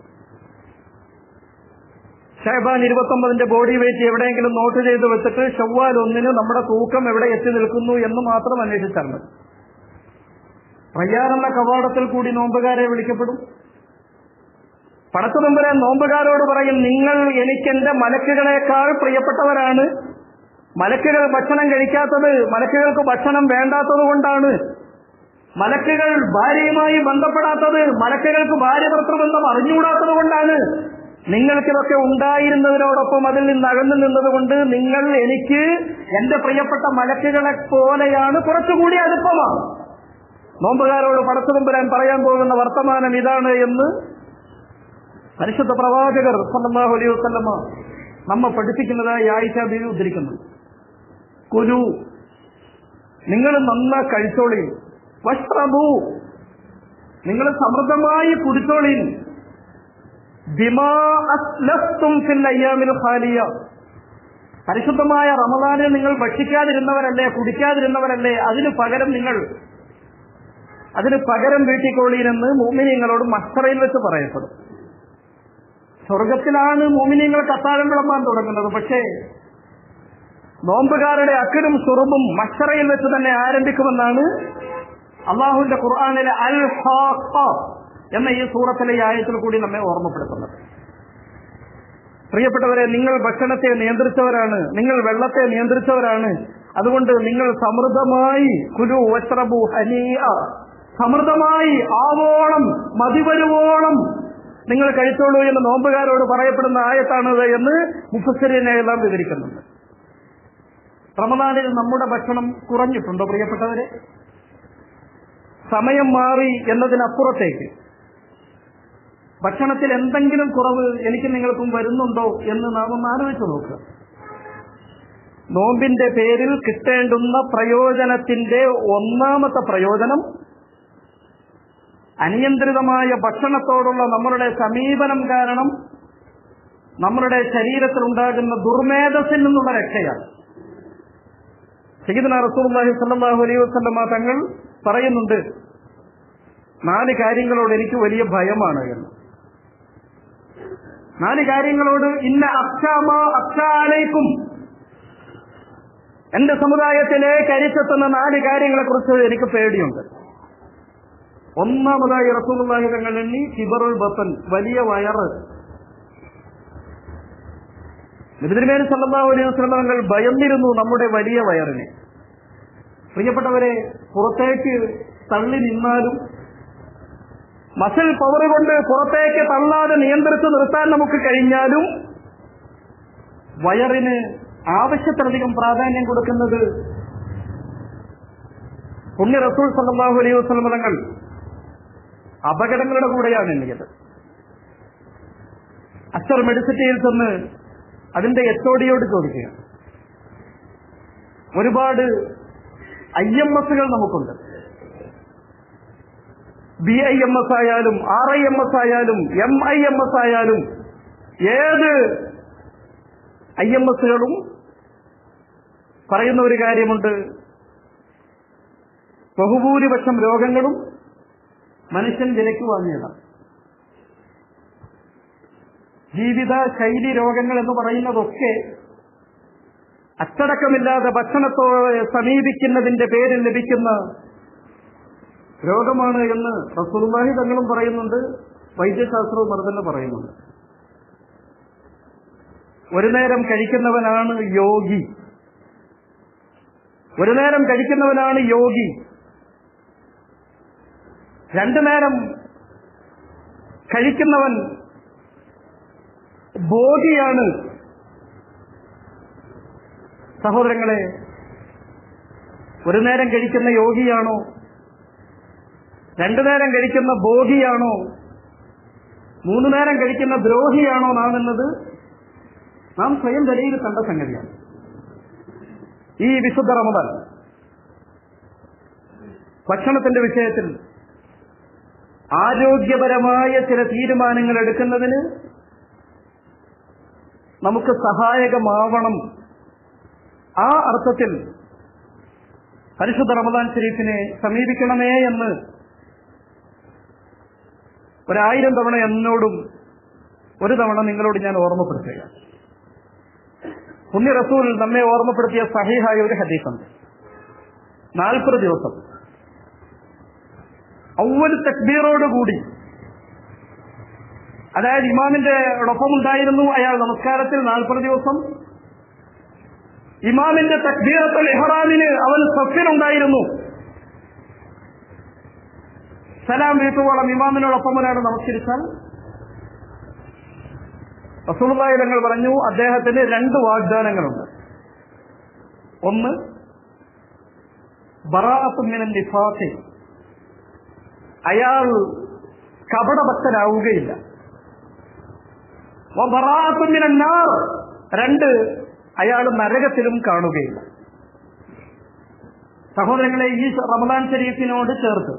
Speaker 1: ഷഹബാൻ ഇരുപത്തൊമ്പതിന്റെ ബോഡി വെയിറ്റ് എവിടെയെങ്കിലും നോട്ട് ചെയ്ത് വെച്ചിട്ട് ഷവ്വാൽ ഒന്നിന് നമ്മുടെ തൂക്കം എവിടെ എത്തി നിൽക്കുന്നു എന്ന് മാത്രം അന്വേഷിച്ചാൽ മതി പ്രയ്യാറെന്ന കവാടത്തിൽ കൂടി നോമ്പുകാരെ വിളിക്കപ്പെടും പടത്തുമുമ്പരെ നോമ്പുകാരോട് പറയും നിങ്ങൾ എനിക്കെന്റെ മലക്കുകളെക്കാൾ പ്രിയപ്പെട്ടവരാണ് മലക്കുകൾ ഭക്ഷണം കഴിക്കാത്തത് മലക്കുകൾക്ക് ഭക്ഷണം വേണ്ടാത്തത് കൊണ്ടാണ് മലക്കുകൾ ഭാര്യയുമായി ബന്ധപ്പെടാത്തത് മലക്കുകൾക്ക് ഭാര്യ ഭർത്തൃബന്ധം അറിഞ്ഞുകൂടാത്തത് കൊണ്ടാണ് നിങ്ങൾക്കിതൊക്കെ ഉണ്ടായിരുന്നതിനോടൊപ്പം അതിൽ നിന്ന് അകന്നു നിന്നതുകൊണ്ട് നിങ്ങൾ എനിക്ക് എന്റെ പ്രിയപ്പെട്ട മലക്കുകളെ പോലെയാണ് കുറച്ചുകൂടി അടുപ്പമാണ് നോമ്പുകാരോട് പടത്തുമുമ്പരാൻ പറയാൻ പോകുന്ന വർത്തമാനം ഇതാണ് എന്ന് പരിശുദ്ധ പ്രവാചകർ സല്ലല്ലാഹു അലൈഹി വസല്ലമ നമ്മെ പഠിപ്പിക്കുന്നതായി ആയിഷ ബീവി ഉദ്ധരിക്കുന്നു കുരു നിങ്ങൾ നന്ന കഴിച്ചോളി വസ്ത്രബു നിങ്ങൾ സമൃദ്ധമായി കുടിച്ചോളി ബിമാ അസ്ലഫ്തും ഫിൽ അയ്യാമിൽ ഖാലിയ പരിശുദ്ധമായ റമദാനിൽ നിങ്ങൾ ഭക്ഷിക്കാതിരുന്നവരല്ലേ കുടിക്കാതിരുന്നവരല്ലേ അതിന് പകരം നിങ്ങൾ അതിന് പകരം വീട്ടിക്കോളീനെന്ന് മോമിനിയങ്ങളോട് മസ്തറയിൽ വെച്ച് പറയപ്പെടും സ്വർഗത്തിലാണ് മോമിനിയങ്ങൾ കത്താഴം വിളമ്പാൻ തുടങ്ങുന്നത് പക്ഷേ നോമ്പുകാരുടെ അക്കരും സുറുബും മസ്തറയിൽ വെച്ച് തന്നെ ആരംഭിക്കുമെന്നാണ് അള്ളാഹുവിന്റെ ഖുർആാനിലെ അൽ ഹാഖ എന്ന ഈ സൂറത്തിലെ ഈ ആയത്തിൽ കൂടി നമ്മെ ഓർമ്മപ്പെടുത്തുന്നത് പ്രിയപ്പെട്ടവരെ നിങ്ങൾ ഭക്ഷണത്തെ നിയന്ത്രിച്ചവരാണ് നിങ്ങൾ വെള്ളത്തെ നിയന്ത്രിച്ചവരാണ് അതുകൊണ്ട് നിങ്ങൾ സമൃദ്ധമായി കുരു വസ്ത്രബു ഹനീയ സമൃദ്ധമായി ആവോളം മതിവരുവോളം നിങ്ങൾ കഴിച്ചോളൂ എന്ന് നോമ്പുകാരോട് പറയപ്പെടുന്ന ആയത്താണത് എന്ന് മുഫസരിനെ എല്ലാം വിവരിക്കുന്നുണ്ട് റമദാനിൽ നമ്മുടെ ഭക്ഷണം കുറഞ്ഞിട്ടുണ്ടോ പ്രിയപ്പെട്ടവരെ സമയം മാറി എന്നതിനപ്പുറത്തേക്ക് ഭക്ഷണത്തിൽ എന്തെങ്കിലും കുറവ് എനിക്ക് നിങ്ങൾക്കും വരുന്നുണ്ടോ എന്ന് നാം ഒന്ന് ആലോചിച്ചു നോക്കുക നോമ്പിന്റെ പേരിൽ കിട്ടേണ്ടുന്ന പ്രയോജനത്തിന്റെ ഒന്നാമത്തെ പ്രയോജനം അനിയന്ത്രിതമായ ഭക്ഷണത്തോടുള്ള നമ്മളുടെ സമീപനം കാരണം നമ്മളുടെ ശരീരത്തിൽ ഉണ്ടാകുന്ന ദുർമേധസ്സിൽ നിന്നുള്ള രക്ഷയാണ് സയ്യിദ്ന റസൂലുള്ളാഹി സ്വല്ലല്ലാഹു അലൈഹി വസല്ലമ തങ്ങൾ പറയുന്നുണ്ട് നാല് കാര്യങ്ങളോട് എനിക്ക് വലിയ ഭയമാണ് എന്ന് നാല് കാര്യങ്ങളോട് ഇന്ന അക്ഷാമ അക്ഷാലയ്ക്കും എന്റെ സമുദായത്തിലെ കരിച്ചെത്തുന്ന നാല് കാര്യങ്ങളെ കുറിച്ച് എനിക്ക് പേടിയുണ്ട് ഒന്നാമതായി റസൂലുള്ളാഹി തങ്ങൾ എണ്ണി കിബറുൽ ബത്തൻ വലിയ വയറ് നബിതിരുമേനി സല്ലല്ലാഹു അലൈഹി വസല്ലം തങ്ങൾ ഭയന്നിരുന്നു നമ്മുടെ വലിയ വയറിനെ പ്രിയപ്പെട്ടവരെ പുറത്തേക്ക് തള്ളി നിന്നാലും മസിൽ പവർ കൊണ്ട് പുറത്തേക്ക് തള്ളാതെ നിയന്ത്രിച്ച് നിർത്താൻ നമുക്ക് കഴിഞ്ഞാലും വയറിന് ആവശ്യത്തിലധികം പ്രാധാന്യം കൊടുക്കുന്നത് പുണ്യ റസൂൽ സല്ലാഹു അലൈഹി വസ്ലം തങ്ങൾ അപകടങ്ങളുടെ കൂടെയാണ് എണ്ണിയത് അച്ചർ മെഡിസിറ്റിയിൽ ചെന്ന് അതിന്റെ എച്ചോടിയോട് ചോദിക്കുക ഒരുപാട് ഐ എം എസുകൾ നമുക്കുണ്ട് ബി ഐ എം എസ് ആയാലും ആർ ഐ എം എസ് ആയാലും എം ഐ എം എസ് ആയാലും ഏത് ഐ എം എസുകളും പറയുന്ന ഒരു കാര്യമുണ്ട് ബഹുഭൂരിപക്ഷം രോഗങ്ങളും മനുഷ്യൻ വിലയ്ക്ക് വാങ്ങിയതാണ് ജീവിത ശൈലി രോഗങ്ങൾ എന്ന് പറയുന്നതൊക്കെ അച്ചടക്കമില്ലാതെ ഭക്ഷണത്തോടെ സമീപിക്കുന്നതിന്റെ പേരിൽ ലഭിക്കുന്ന രോഗമാണ് എന്ന് റസൂർമാഹി തങ്ങളും പറയുന്നുണ്ട് വൈദ്യശാസ്ത്രവും അത് തന്നെ പറയുന്നുണ്ട് ഒരു നേരം കഴിക്കുന്നവനാണ് യോഗി ഒരു നേരം കഴിക്കുന്നവനാണ് യോഗി രണ്ടു നേരം കഴിക്കുന്നവൻ ബോധിയാണ് സഹോദരങ്ങളെ ഒരു നേരം കഴിക്കുന്ന യോഗിയാണോ രണ്ടു നേരം കഴിക്കുന്ന ബോധിയാണോ മൂന്നു നേരം കഴിക്കുന്ന ദ്രോഹിയാണോ നാം എന്നത് നാം സ്വയം വിലയിൽ കണ്ട സംഗതിയാണ് ഈ വിശുദ്ധ റമദാൻ ഭക്ഷണത്തിന്റെ വിഷയത്തിൽ ആരോഗ്യപരമായ ചില തീരുമാനങ്ങൾ എടുക്കുന്നതിന് നമുക്ക് സഹായകമാവണം ആ അർത്ഥത്തിൽ പരിശുദ്ധ റമദാൻ ഷരീഫിനെ സമീപിക്കണമേ എന്ന് ഒരായിരം തവണ എന്നോടും ഒരു തവണ നിങ്ങളോട് ഞാൻ ഓർമ്മപ്പെടുത്തുക പുണ്യ റസൂൽ നമ്മെ ഓർമ്മപ്പെടുത്തിയ സഹിഹായ ഒരു ഹദീസുണ്ട് നാൽപ്പത് ദിവസം ഔവൽ തക്ബീറോടുകൂടി അതായത് ഇമാമിന്റെ ഒപ്പമുണ്ടായിരുന്നു അയാൾ നമസ്കാരത്തിൽ നാൽപ്പത് ദിവസം ഇമാമിന്റെ തക്ബീറത്തുൽ ഇഹ്റാമിന് അവൻ സഫിനുണ്ടായിരുന്നു സലാം വീട്ടുവോളം ഇമാമിനോടൊപ്പം ഒരാൾ നമസ്കരിച്ചാൽ റസൂലുള്ളാഹി തങ്ങൾ പറഞ്ഞു അദ്ദേഹത്തിന് രണ്ട് വാഗ്ദാനങ്ങളുണ്ട് ഒന്ന് ബറാഅത്തുമിനൻ നിഫാഖി അയാൾ കപടഭക്തനാവുകയില്ല ബറാഅത്തുമിനന്നാർ രണ്ട് അയാൾ നരകത്തിലും കാണുകയില്ല സഹോദരങ്ങളെ ഈ റമദാൻ ശരീഫിനോട് ചേർത്ത്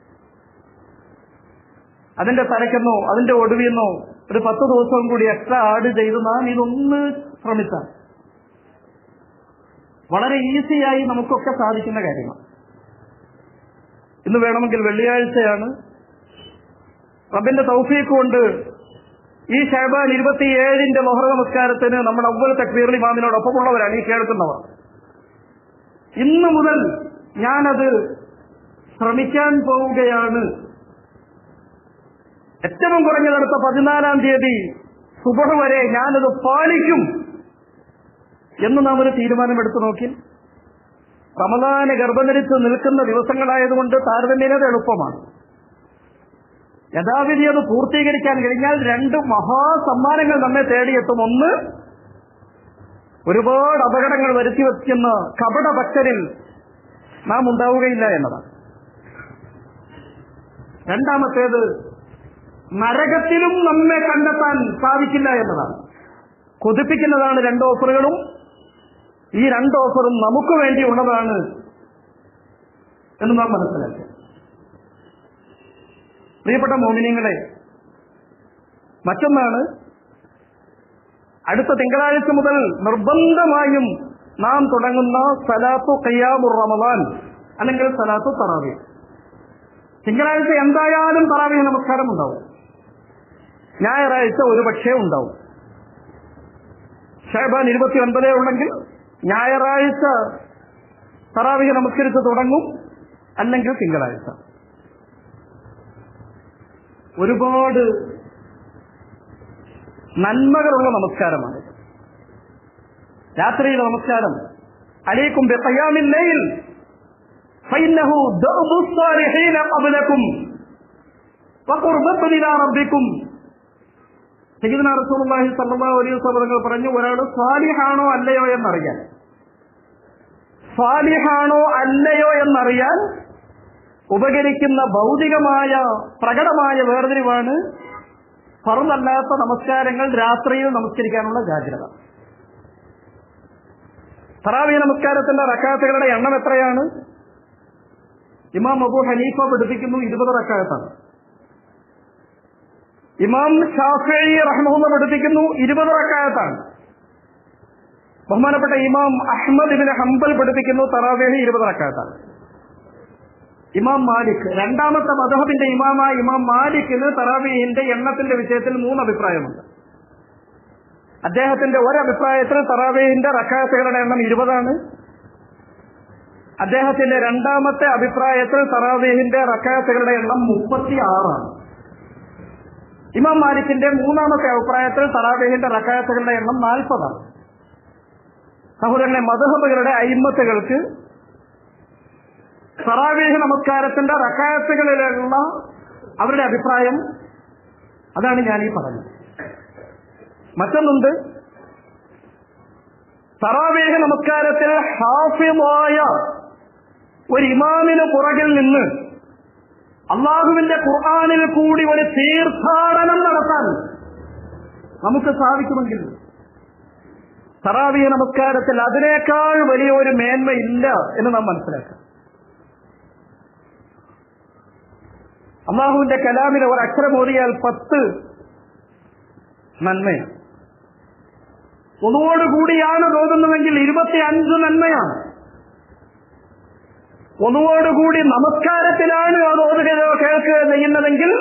Speaker 1: അതിന്റെ തലക്കെന്നോ അതിന്റെ ഒടുവിയെന്നോ ഒരു പത്ത് ദിവസവും കൂടി എക്സ്ട്രാ ആഡ് ചെയ്ത് നാം ഇതൊന്ന് ശ്രമിച്ചാൽ വളരെ ഈസിയായി നമുക്കൊക്കെ സാധിക്കുന്ന കാര്യമാണ് ഇന്ന് വേണമെങ്കിൽ വെള്ളിയാഴ്ചയാണ് റബ്ബിന്റെ തൗഫീക്ക് കൊണ്ട് ഈ ഷഹബാൻ ഇരുപത്തിയേഴിന്റെ മൊഹറ നമസ്കാരത്തിന് നമ്മുടെ അവൽ തക്ബീർ ഇമാമിനോടൊപ്പമുള്ളവരാണ് ഈ കേൾക്കുന്നവർ ഇന്ന് മുതൽ ഞാനത് ശ്രമിക്കാൻ പോവുകയാണ് ഏറ്റവും കുറഞ്ഞതടുത്ത പതിനാലാം തീയതി സുബഹ വരെ ഞാനത് പാലിക്കും എന്ന് നാം ഒരു തീരുമാനമെടുത്തു നോക്കി റമദാന് ഗർഭധരിച്ച് നിൽക്കുന്ന ദിവസങ്ങളായതുകൊണ്ട് താരതമ്യേന എളുപ്പമാണ് യഥാവിധി അത് പൂർത്തീകരിക്കാൻ കഴിഞ്ഞാൽ രണ്ട് മഹാസമ്മാനങ്ങൾ നമ്മെ തേടിയെത്തും ഒന്ന് ഒരുപാട് അപകടങ്ങൾ വരുത്തി വയ്ക്കുന്ന കപടഭക്തരിൽ നാം ഉണ്ടാവുകയില്ല എന്നതാണ് രണ്ടാമത്തേത് നരകത്തിലും നമ്മെ കണ്ടെത്താൻ സാധിക്കില്ല എന്നതാണ് കൊതിപ്പിക്കുന്നതാണ് രണ്ട് ഓഫറുകളും ഈ രണ്ട് ഓഫറും നമുക്ക് വേണ്ടിയുള്ളതാണ് എന്ന് നാം മനസ്സിലാക്കുക പ്രിയപ്പെട്ട മോമിനിയങ്ങളെ മറ്റൊന്നാണ് അടുത്ത തിങ്കളാഴ്ച മുതൽ നിർബന്ധമായും നാം തുടങ്ങുന്ന സലാത്തു കയ്യാമുർ റമദാൻ അല്ലെങ്കിൽ സലാത്തു തറാവി തിങ്കളാഴ്ച എന്തായാലും തറാവി നമസ്കാരം ഉണ്ടാവും ഞായറാഴ്ച ഒരു പക്ഷേ ഉണ്ടാവും ഷഹബാൻ ഇരുപത്തി ഒൻപതേ ഉണ്ടെങ്കിൽ ഞായറാഴ്ച തറാവിക നമസ്കരിച്ച് തുടങ്ങും അല്ലെങ്കിൽ തിങ്കളാഴ്ച ഒരുപാട് നന്മകളുള്ള നമസ്കാരമാണ് രാത്രിയിലെ നമസ്കാരം അലൈക്കും ബിഖയാമിൽ فإنه دأب الصالحين قبلكم وقربة إلى ربكم സയ്യിദ്ന റസൂലുള്ളാഹി സ്വല്ലല്ലാഹു അലൈഹി വസല്ലം തങ്ങൾ പറഞ്ഞു ഒരാൾ സ്വാലിഹാണോ അല്ലയോ എന്നറിയാൻ സ്വാലിഹാണോ അല്ലയോ എന്നറിയാൻ ഉപകരിക്കുന്ന ഭൗതികമായ പ്രകടമായ വേർതിരിവാണ് ഫറുമല്ലാത്ത നമസ്കാരങ്ങൾ രാത്രിയിൽ നമസ്കരിക്കാനുള്ള ജാഗ്രത തറാവി നമസ്കാരത്തിന്റെ റക്കാത്തുകളുടെ എണ്ണം എത്രയാണ് ഇമാം അബു ഹനീഫ പഠിപ്പിക്കുന്നു ഇരുപത് റക്കായത്താണ് ഇമാം ഷാഫി റഹ്മുല്ല പഠിപ്പിക്കുന്നു ഇരുപത് റക്കായത്താണ് ബഹുമാനപ്പെട്ട ഇമാം അഹ്മദ് ഇബിൻ ഹംബൽ പഠിപ്പിക്കുന്നു തറാവേഹ് ഇരുപത് റക്കായത്താണ് ഇമാം മാലിക് രണ്ടാമത്തെ മധബിന്റെ ഇമാമായ ഇമാം മാലിക്കിന് തറാവീഹിന്റെ എണ്ണത്തിന്റെ വിഷയത്തിൽ മൂന്ന് അഭിപ്രായമുണ്ട് അദ്ദേഹത്തിന്റെ ഒരഭിപ്രായത്തിൽ തറാവീഹിന്റെ റക്കാത്തുകളുടെ എണ്ണം ഇരുപതാണ് അദ്ദേഹത്തിന്റെ രണ്ടാമത്തെ അഭിപ്രായത്തിൽ തറാവീഹിന്റെ റക്കാത്തുകളുടെ എണ്ണം മുപ്പത്തി ആറാണ് ഇമാം മാലിക്കിന്റെ മൂന്നാമത്തെ അഭിപ്രായത്തിൽ തറാവീഹിന്റെ റക്കാത്തുകളുടെ എണ്ണം നാൽപ്പതാണ് സഹോദരങ്ങളെ മധുഹബുകളുടെ അയിമത്തുകൾക്ക് തറാവീഹ് നമസ്കാരത്തിന്റെ റക്കാത്തുകളിലുള്ള അവരുടെ അഭിപ്രായം അതാണ് ഞാൻ ഈ പറഞ്ഞത് മറ്റൊന്നുണ്ട് തറാവീഹ് നമസ്കാരത്തിൽ ഹാഫിമായ ഒരു ഇമാമിന് പുറകിൽ നിന്ന് അള്ളാഹുവിന്റെ ഖുർആാനിൽ കൂടി ഒരു തീർത്ഥാടനം നടത്താൻ നമുക്ക് സാധിക്കുമെങ്കിൽ തറാവീഹ് നമസ്കാരത്തിൽ അതിനേക്കാൾ വലിയ ഒരു മേന്മയില്ല എന്ന് നാം മനസ്സിലാക്കാം അള്ളാഹുവിന്റെ കലാമിലെ ഒരു അക്ഷരം ഓതിയാൽ പത്ത് നന്മയാണ് ഒന്നുവോടുകൂടിയാണ് ഓതുന്നതെങ്കിൽ ഇരുപത്തി അഞ്ച് നന്മയാണ് ഒന്നുവോടുകൂടി നമസ്കാരത്തിലാണ് അത് ഓതുകയോ കേൾക്കുകയോ ചെയ്യുന്നതെങ്കിൽ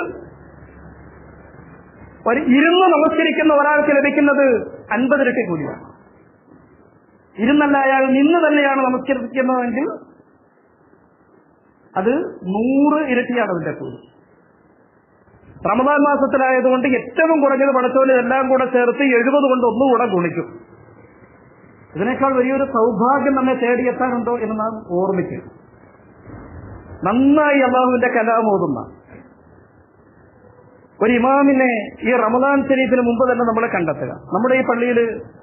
Speaker 1: ഒരു ഇരുന്ന് നമസ്കരിക്കുന്ന ഒരാൾക്ക് ലഭിക്കുന്നത് അൻപതിരട്ടി കൂലിയാണ് ഇരുന്നല്ല അയാൾ നിന്ന് തന്നെയാണ് നമസ്കരിക്കുന്നതെങ്കിൽ അത് നൂറ് ഇരട്ടിയാണ് അതിന്റെ കൂലി റമദാൻ മാസത്തിലായതുകൊണ്ട് ഏറ്റവും കുറഞ്ഞത് പടച്ചോല് എല്ലാം കൂടെ ചേർത്ത് എഴുപത് കൊണ്ട് ഒന്നുകൂടെ ഗുണിക്കും ഇതിനേക്കാൾ വലിയൊരു സൗഭാഗ്യം നമ്മെ തേടിയെത്താനുണ്ടോ എന്ന് നാം ഓർമ്മിക്കും നന്നായി അള്ളാഹുവിന്റെ കലാം ഓതുന്ന ഒരു ഇമാമിനെ ഈ റമദാൻ ശരീഫിന് മുമ്പ് തന്നെ നമ്മൾ കണ്ടെത്തുക നമ്മുടെ ഈ പള്ളിയിൽ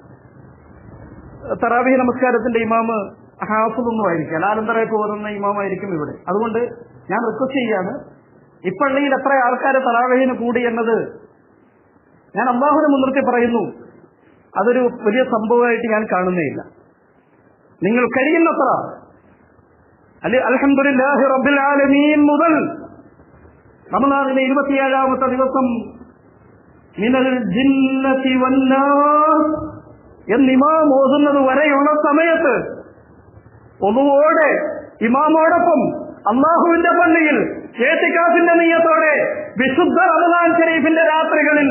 Speaker 1: തറാവി നമസ്കാരത്തിന്റെ ഇമാമ് ഹാഫുദൊന്നും ആയിരിക്കും ആനന്തരേക്ക് ഓതുന്ന ഇമാമായിരിക്കും ഇവിടെ അതുകൊണ്ട് ഞാൻ റിക്വസ്റ്റ് ചെയ്യാണ് ഇപ്പള്ളിയിൽ എത്ര ആൾക്കാർ തറാവഹിന് കൂടി എന്നത് ഞാൻ അള്ളാഹുവിനെ മുൻനിർത്തി പറയുന്നു അതൊരു വലിയ സംഭവമായിട്ട് ഞാൻ കാണുന്നേയില്ല നിങ്ങൾ കഴിയുന്നത്ര അല്ലെ അലഹമുല്ലാഹി റബ്ബിൽ ആലമീൻ മുതൽ റമദാനിലെ ഇരുപത്തിയേഴാമത്തെ ദിവസം മിനൽ ജിന്നതി വന്നാസ് എന്ന് ഇമാം ഓതുന്നത് വരെയുള്ള സമയത്ത് ഒന്നുവോടെ ഇമാമോടൊപ്പം അള്ളാഹുവിന്റെ പള്ളിയിൽ ഏത്തിക്കാഫിന്റെ നെയ്യത്തോടെ വിശുദ്ധ റമദാൻ ഷരീഫിന്റെ രാത്രികളിൽ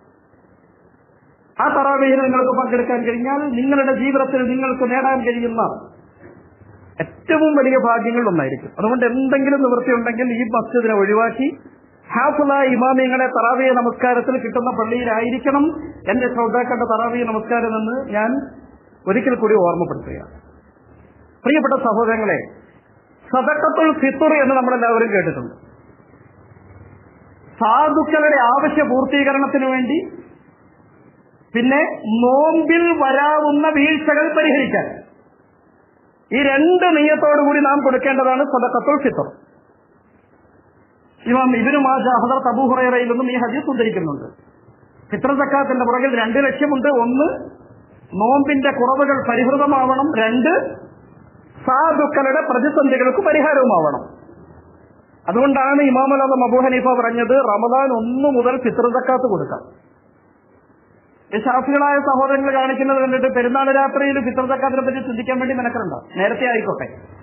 Speaker 1: ആ തറാവയിൽ നിങ്ങൾക്ക് പങ്കെടുക്കാൻ കഴിഞ്ഞാൽ നിങ്ങളുടെ ജീവിതത്തിൽ നിങ്ങൾക്ക് നേടാൻ കഴിയുന്ന ഏറ്റവും വലിയ ഭാഗ്യങ്ങൾ ഒന്നായിരിക്കും അതുകൊണ്ട് എന്തെങ്കിലും നിവൃത്തി ഉണ്ടെങ്കിൽ ഈ മസ്ജിദിനെ ഒഴിവാക്കി ഹാഫുല ഇമാമിങ്ങളെ തറാവിയ നമസ്കാരത്തിൽ കിട്ടുന്ന പള്ളിയിലായിരിക്കണം എന്റെ ശ്രോതാക്കളുടെ തറാവിയ നമസ്കാരം എന്ന് ഞാൻ ഒരിക്കൽ കൂടി ഓർമ്മപ്പെടുത്തുകയാണ് പ്രിയപ്പെട്ട സഹോദരങ്ങളെ സദക്കത്തുൽ ഫിത്തുർ എന്ന് നമ്മളെല്ലാവരും കേട്ടിട്ടുണ്ട് സാധുക്കളുടെ ആവശ്യ പൂർത്തീകരണത്തിന് വേണ്ടി പിന്നെ നോമ്പിൽ വരാവുന്ന വീഴ്ചകൾ പരിഹരിക്കാൻ ഈ രണ്ട് നെയ്യത്തോടുകൂടി നാം കൊടുക്കേണ്ടതാണ് സദക്കത്തുൽ ഫിത്തുർ ഇമാം ഇബിനു മാജ ഹദർത്ത് അബൂഹുറയിൽ നിന്നും ഈ ഹദീസ് ഉദ്ധരിക്കുന്നുണ്ട് ഫിത്ര സക്കാത്തിന്റെ പുറകിൽ രണ്ട് ലക്ഷ്യമുണ്ട് ഒന്ന് നോമ്പിന്റെ കുറവുകൾ പരിഹൃതമാവണം രണ്ട് സാധുക്കളുടെ പ്രതിസന്ധികൾക്ക് പരിഹാരവുമാവണം അതുകൊണ്ടാണ് ഇമാമുലാദം അബൂ ഹനീഫ പറഞ്ഞത് റമദാൻ ഒന്ന് മുതൽ ഫിത്ര സക്കാത്ത് കൊടുക്കാം ഈ ഷാഫികളായ സഹോദരങ്ങൾ കാണിക്കുന്നത് കണ്ടിട്ട് പെരുന്നാൾ രാത്രിയിൽ ഫിത്ര സക്കാത്തിനെ പറ്റി ചിന്തിക്കാൻ വേണ്ടി മെനക്കലുണ്ടോ നേരത്തെ ആയിക്കോട്ടെ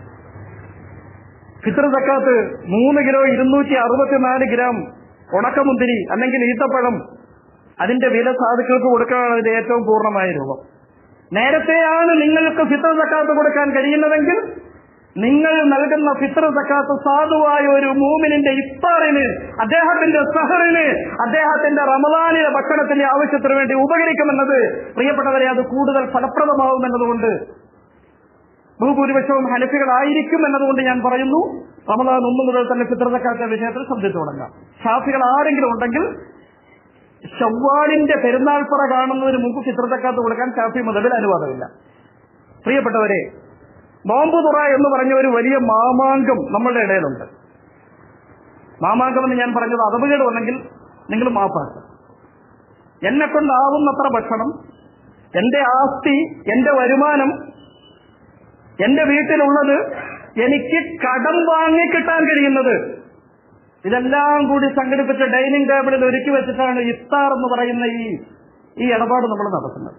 Speaker 1: ഫിത്ര സക്കാത്ത് മൂന്ന് കിലോ ഇരുന്നൂറ്റി അറുപത്തിനാല് ഗ്രാം ഉണക്കമുന്തിരി അല്ലെങ്കിൽ ഈത്തപ്പഴം അതിന്റെ വില സാധുക്കൾക്ക് കൊടുക്കാനാണ് അതിന്റെ ഏറ്റവും പൂർണ്ണമായ രൂപം നേരത്തെയാണ് നിങ്ങൾക്ക് ഫിത്ര സക്കാത്ത് കൊടുക്കാൻ കഴിയുന്നതെങ്കിൽ നിങ്ങൾ നൽകുന്ന ഫിത്ര സക്കാത്ത് സാധുവായ ഒരു മൂമിനിന്റെ ഇഫ്താറിന് അദ്ദേഹത്തിന്റെ സഹറിന് അദ്ദേഹത്തിന്റെ റമദാനിലെ ഭക്ഷണത്തിന്റെ ആവശ്യത്തിന് വേണ്ടി ഉപകരിക്കുമെന്നത് പ്രിയപ്പെട്ടവരെ അത് കൂടുതൽ ഫലപ്രദമാവുമെന്നതുകൊണ്ട് ബഹുഭൂരിപക്ഷവും ഹനഫികളായിരിക്കും എന്നതുകൊണ്ട് ഞാൻ പറയുന്നു റമദാൻ ഒന്നു മുതൽ തന്നെ ഫിത്ര സക്കാത്തിന്റെ വിഷയത്തിൽ ശ്രദ്ധിച്ചു തുടങ്ങാം ഷാഫികൾ ആരെങ്കിലും ഉണ്ടെങ്കിൽ ഷവ്വാലിന്റെ പെരുന്നാൾ പറ കാണുന്നതിന് മുമ്പ് ഫിത്രത്തക്കാത്ത് കൊടുക്കാൻ ഷാഫി മതത്തിൽ അനുവാദമില്ല പ്രിയപ്പെട്ടവരെ നോമ്പ് തുറ എന്ന് പറഞ്ഞ ഒരു വലിയ മാമാങ്കം നമ്മളുടെ ഇടയിലുണ്ട് മാമാങ്കം എന്ന് ഞാൻ പറഞ്ഞത് അതപകേട് വന്നെങ്കിൽ നിങ്ങൾ മാപ്പാക്കുക എന്നെ കൊണ്ടാവുന്നത്ര ഭക്ഷണം എന്റെ ആസ്തി എന്റെ വരുമാനം എന്റെ വീട്ടിലുള്ളത് എനിക്ക് കടം വാങ്ങി കിട്ടാൻ കഴിയുന്നത് ഇതെല്ലാം കൂടി സംഘടിപ്പിച്ച ഡൈനിങ് ടേബിളിൽ ഒരുക്കി വെച്ചിട്ടാണ് ഇഫ്താർ എന്ന് പറയുന്ന ഈ ഈ ഇടപാട് നമ്മൾ നടത്തുന്നത്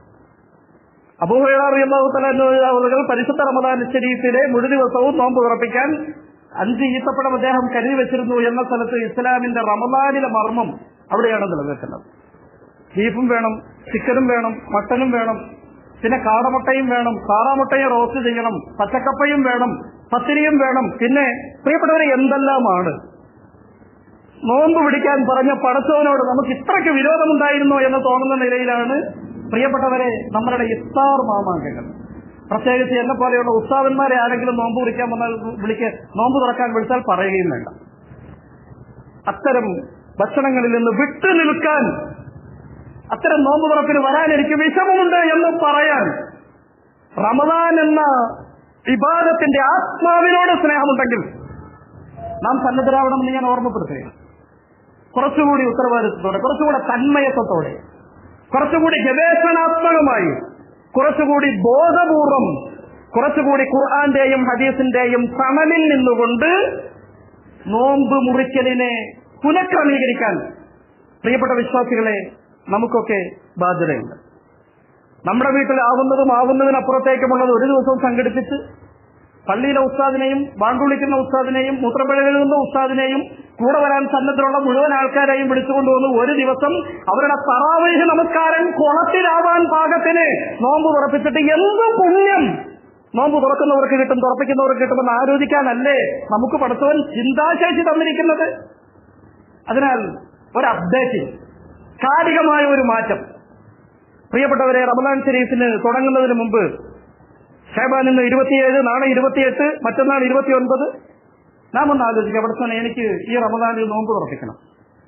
Speaker 1: അബൂഹുകൾ പരിശുദ്ധ റമദാൻ ശരീഫിലെ മുഴു ദിവസവും നോമ്പ് ഉറപ്പിക്കാൻ അഞ്ച് ഈത്തപ്പടം അദ്ദേഹം കരുതി വെച്ചിരുന്നു എന്ന സ്ഥലത്ത് ഇസ്ലാമിന്റെ റമദാനിലെ മർമ്മം അവിടെയാണ് നിലനിൽക്കുന്നത് ബീഫും വേണം ചിക്കനും വേണം മട്ടനും വേണം പിന്നെ കാടമുട്ടയും വേണം കാറാമുട്ടയും റോസ്റ്റ് ചെയ്യണം പച്ചക്കപ്പയും വേണം പത്തിരിയും വേണം പിന്നെ പ്രിയപ്പെട്ടവരെ എന്തെല്ലാമാണ് നോമ്പ് പിടിക്കാൻ പറഞ്ഞ പടച്ചവനോട് നമുക്ക് ഇത്രയ്ക്ക് വിരോധമുണ്ടായിരുന്നോ എന്ന് തോന്നുന്ന നിലയിലാണ് പ്രിയപ്പെട്ടവരെ നമ്മളുടെ ഇഫ്താർ മാമാങ്കങ്ങൾ പ്രത്യേകിച്ച് എന്നെ പോലെയുള്ള ഉസ്താദന്മാരെ ആരെങ്കിലും നോമ്പ് കുറിക്കാൻ വന്നാൽ വിളിക്ക് നോമ്പ് തുറക്കാൻ വിളിച്ചാൽ പറയുകയും വേണ്ട അത്തരം ഭക്ഷണങ്ങളിൽ നിന്ന് വിട്ടു നിൽക്കാൻ അത്തരം നോമ്പ് തുറപ്പിന് വരാൻ എനിക്ക് വിഷമമുണ്ട് എന്ന് പറയാൻ റമദാൻ എന്ന വിവാദത്തിന്റെ ആത്മാവിനോട് സ്നേഹമുണ്ടെങ്കിൽ നാം സന്നദ്ധരാവണമെന്ന് ഞാൻ ഓർമ്മപ്പെടുത്തുകയാണ് കുറച്ചുകൂടി ഉത്തരവാദിത്വത്തോടെ കുറച്ചുകൂടെ തന്മയത്വത്തോടെ കുറച്ചുകൂടി ഗവേഷണാത്മകമായി കുറച്ചുകൂടി ബോധപൂർവം കുറച്ചുകൂടി ഖുർആന്റെയും ഹദീസിന്റെയും തണലിൽ നിന്നുകൊണ്ട് നോമ്പ് മുറിക്കലിനെ പുനഃക്രമീകരിക്കാൻ പ്രിയപ്പെട്ട വിശ്വാസികളെ നമുക്കൊക്കെ ബാധ്യതയുണ്ട് നമ്മുടെ വീട്ടിൽ ആവുന്നതും ആവുന്നതിനപ്പുറത്തേക്കുമുള്ളത് ഒരു ദിവസം സംഘടിപ്പിച്ച് പള്ളിയിലെ ഉസ്താദിനെയും വാണ്ടുവിളിക്കുന്ന ഉസ്താദിനെയും മൂത്രപ്പിഴകളുന്ന ഉസ്താദിനെയും കൂടെ വരാൻ സന്നദ്ധരുള്ള മുഴുവൻ ആൾക്കാരെയും വിളിച്ചുകൊണ്ടുവന്ന് ഒരു ദിവസം അവരുടെ തറാവേഹ് നമസ്കാരം കുളത്തിലാവാൻ പാകത്തിന് നോമ്പ് തുറപ്പിച്ചിട്ട് എന്ത് പുണ്യം നോമ്പ് തുറക്കുന്നവർക്ക് കിട്ടും തുറപ്പിക്കുന്നവർക്ക് കിട്ടുമെന്ന് ആലോചിക്കാനല്ലേ നമുക്ക് പഠിച്ചവൻ ചിന്താശേഷി തന്നിരിക്കുന്നത് അതിനാൽ ഒരു അപ്ഡേറ്റിംഗ് കാലികമായ ഒരു മാറ്റം പ്രിയപ്പെട്ടവരെ റമദാൻ ഷരീഫിന് തുടങ്ങുന്നതിന് മുമ്പ് ഷേബാൻ ഇന്ന് ഇരുപത്തിയേഴ് നാളെ ഇരുപത്തിയെട്ട് മറ്റന്നാൾ ഇരുപത്തിയൊൻപത് നാം ഒന്ന് ആലോചിക്കുക അവിടെ തന്നെ എനിക്ക് ഈ റമദാനിൽ നോമ്പ് തുറപ്പിക്കണം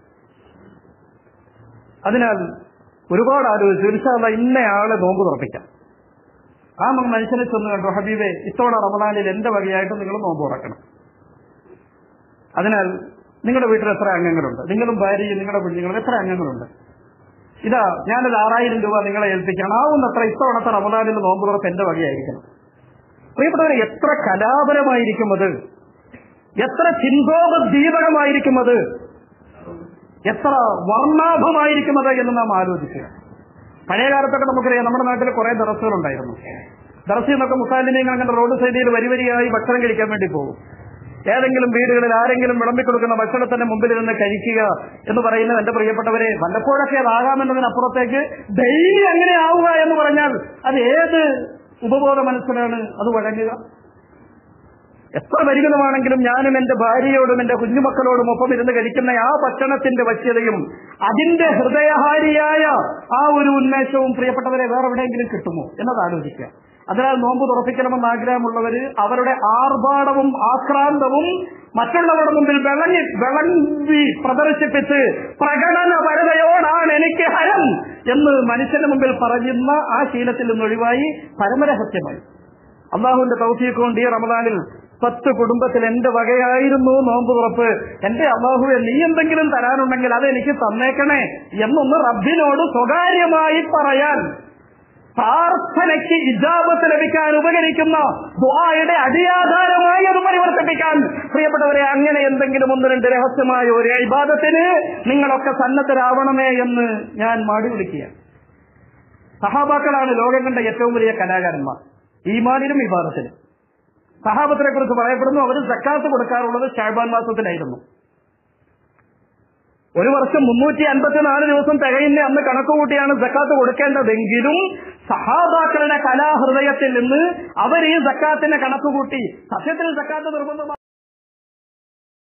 Speaker 1: അതിനാൽ ഒരുപാട് ആലോചിച്ചു ഇൻഷാല്ല ഇന്നയാളെ നോമ്പ് തുറപ്പിക്കാം ആ മനുഷ്യനെ ചെന്ന് കണ്ടു ഹബീബെ ഇത്തവണ റമദാനിൽ എന്റെ വകയായിട്ട് നിങ്ങൾ നോമ്പ് തുറക്കണം അതിനാൽ നിങ്ങളുടെ വീട്ടിൽ എത്ര അംഗങ്ങളുണ്ട് നിങ്ങളും ഭാര്യയും നിങ്ങളുടെ കുഞ്ഞുങ്ങളും എത്ര അംഗങ്ങളുണ്ട് ഇതാ ഞാനൊരു ആറായിരം രൂപ നിങ്ങളെ ഏൽപ്പിക്കണം ആവുന്നത്ര ഇത്തവണത്തെ റമദാനിൽ നോമ്പ് തുറപ്പ് എന്റെ വകയായിരിക്കണം പ്രിയപ്പെട്ടവരെ എത്ര കലാപരമായിരിക്കും അത് എത്ര ചിന്തോപദീപകമായിരിക്കും അത് എത്ര വർണ്ണാഭമായിരിക്കും അത് എന്ന് നാം ആലോചിക്കുക പഴയ കാലത്തൊക്കെ നമുക്കറിയാം നമ്മുടെ നാട്ടിൽ കുറെ ദറസുകളുണ്ടായിരുന്നു ദറസിൽ നിന്നൊക്കെ മുസാലിമീങ്ങൾ അങ്ങനെ റോഡ് സൈഡിൽ വരി വരിയായി ഭക്ഷണം കഴിക്കാൻ വേണ്ടി പോകും ഏതെങ്കിലും വീടുകളിൽ ആരെങ്കിലും വിളമ്പിക്കൊടുക്കുന്ന ഭക്ഷണത്തിന്റെ മുമ്പിൽ നിന്ന് കഴിക്കുക എന്ന് പറയുന്നത് എന്റെ പ്രിയപ്പെട്ടവരെ വല്ലപ്പോഴൊക്കെ അതാകാമെന്നതിനപ്പുറത്തേക്ക് ഡെയിലി അങ്ങനെ ആവുക എന്ന് പറഞ്ഞാൽ അത് ഏത് ഉപബോധ മനസ്സിലാണ് അത് വഴങ്ങുക എത്ര പരിമിതമാണെങ്കിലും ഞാനും എന്റെ ഭാര്യയോടും എന്റെ കുഞ്ഞുമക്കളോടും ഒപ്പം ഇരുന്ന് കഴിക്കുന്ന ആ ഭക്ഷണത്തിന്റെ വശ്യതയും അതിന്റെ ഹൃദയഹാരിയായ ആ ഒരു ഉന്മേഷവും പ്രിയപ്പെട്ടവരെ വേറെ എവിടെയെങ്കിലും കിട്ടുമോ എന്നത് ആലോചിക്കുക അതിനാൽ നോമ്പ് തുറപ്പിക്കണമെന്ന് ആഗ്രഹമുള്ളവര് അവരുടെ ആർഭാടവും ആക്രാന്തവും മറ്റുള്ളവരുടെ മുമ്പിൽ വിളഞ്ഞി വിളങ്ങി പ്രദർശിപ്പിച്ച് പ്രകടന പരതയോടാണ് എനിക്ക് ഹരം എന്ന് മനുഷ്യന്റെ മുമ്പിൽ പറയുന്ന ആ ശീലത്തിൽ നിന്ന് ഒഴിവായി പരമരഹസ്യമായി അള്ളാഹുവിന്റെ തൗഫീഖ് കൊണ്ട് ഈ റമദാനിൽ പത്ത് കുടുംബത്തിൽ എന്റെ വകയായിരുന്നു നോമ്പ് തുറപ്പ് എന്റെ അള്ളാഹുവെ നീ എന്തെങ്കിലും തരാനുണ്ടെങ്കിൽ അത് എനിക്ക് തന്നേക്കണേ എന്നൊന്ന് റബ്ബിനോട് സ്വകാര്യമായി പറയാൻ പ്രാർത്ഥനയ്ക്ക് ഇജാബത്ത് ലഭിക്കാൻ ഉപകരിക്കുന്ന ദ്വായുടെ അടിയാധാരമായി അത് പരിവർത്തിപ്പിക്കാൻ പ്രിയപ്പെട്ടവരെ അങ്ങനെ എന്തെങ്കിലും ഒന്ന് രണ്ട് രഹസ്യമായ ഒരു ഇബാദത്തിന് നിങ്ങളൊക്കെ സന്നദ്ധരാവണമേ എന്ന് ഞാൻ മാടി വിളിക്കുക സഹാബാക്കളാണ് ലോകം കണ്ട ഏറ്റവും വലിയ കലാകാരന്മാർ ഈമാനിലും വിവാദത്തിലും സഹാബത്തിനെ കുറിച്ച് പറയപ്പെടുന്നു അവർ സക്കാത്ത് കൊടുക്കാറുള്ളത് ഷാബാൻ മാസത്തിലായിരുന്നു ഒരു വർഷം മുന്നൂറ്റി അൻപത്തിനാല് ദിവസം തികയുന്ന അന്ന് കണക്കുകൂട്ടിയാണ് സക്കാത്ത് കൊടുക്കേണ്ടതെങ്കിലും സഹാബാക്കളുടെ കലാഹൃദയത്തിൽ നിന്ന് അവർ ഈ സക്കാത്തിന്റെ കണക്കുകൂട്ടി സത്യത്തിൽ സക്കാത്ത് നിർബന്ധമാണ്